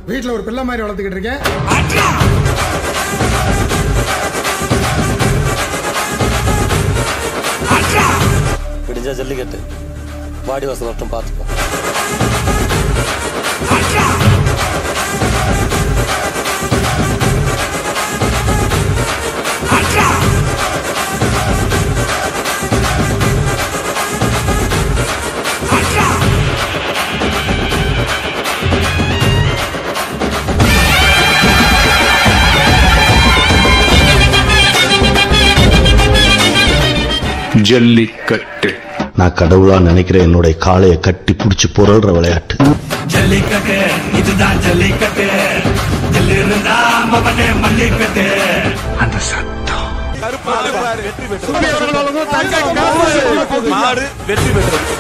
வீட்டில் ஒரு பிள்ளை மாதிரி வளர்த்துக்கிட்டு இருக்கேன் விடிஞ்சா ஜல்லிக்கட்டு வாடி வாசல் மட்டும் பார்த்துப்போம் ஜல்லிக்கட்டு நான் கடவுளா நினைக்கிற என்னுடைய காளைய கட்டி புடிச்சு புரள்ற விளையாட்டு ஜல்லிக்கட்டு இதுதான் ஜல்லிக்கட்டு ஜல்லிருந்தா மவனே மல்லிக்கட்டு அந்த சத்தம் மாடு வெற்றி பெற்றது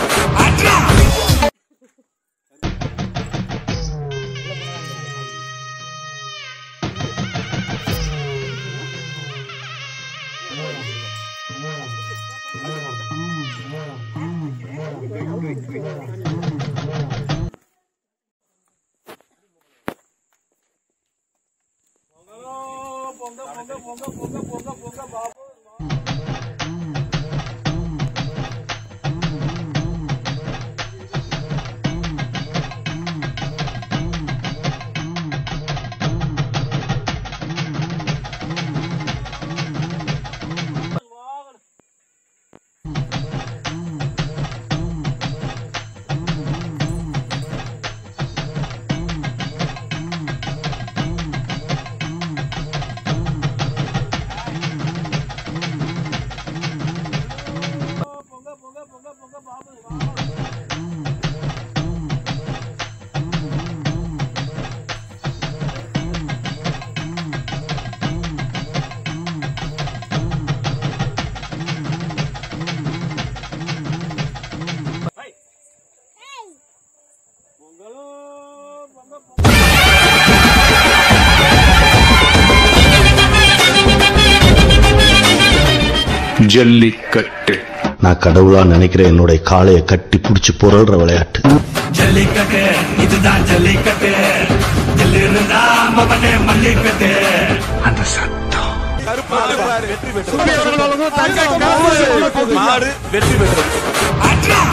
ஜல்லிக்கட்டு நான் கடவுளா நினைக்கிற என்னுடைய காளைய கட்டி புடிச்சு புரள்ற விளையாட்டு ஜல்லிக்கட்டு இதுதான் ஜல்லிக்கட்டு ஜல்லிருந்தா மவனே மல்லிக்கட்டு அந்த சத்தம் வெற்றி பெற்றது மாடு வெற்றி பெற்றது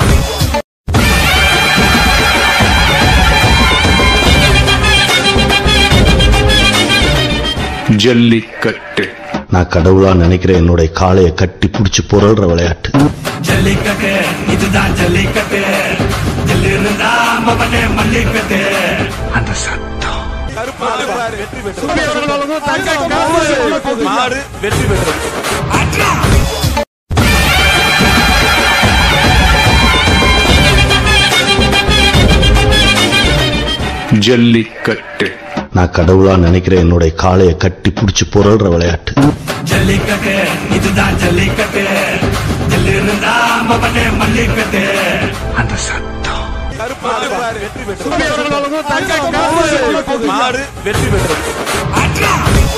ஜல்லிக்கட்டு நான் கடவுளா நினைக்கிற என்னுடைய காளைய கட்டி புடிச்சு புரள்ற விளையாட்டு ஜல்லிக்கட்டு இதுதான் ஜல்லிக்கட்டு ஜல்லிருந்தா மவனே மல்லிக்கட்டு அந்த சத்தம் வெற்றி பெற்றது மாடு வெற்றி பெற்றது ஜல்லிக்கட்டு நான் கடவுளா நினைக்கிற என்னுடைய காளைய கட்டி புடிச்சு புரள்ற விளையாட்டு ஜல்லிக்கட்டு இதுதான் ஜல்லிக்கட்டு ஜல்லிருந்தா மவனே மல்லிக்கட்டு அந்த சத்தம் வெற்றி பெற்றது மாடு வெற்றி பெற்றது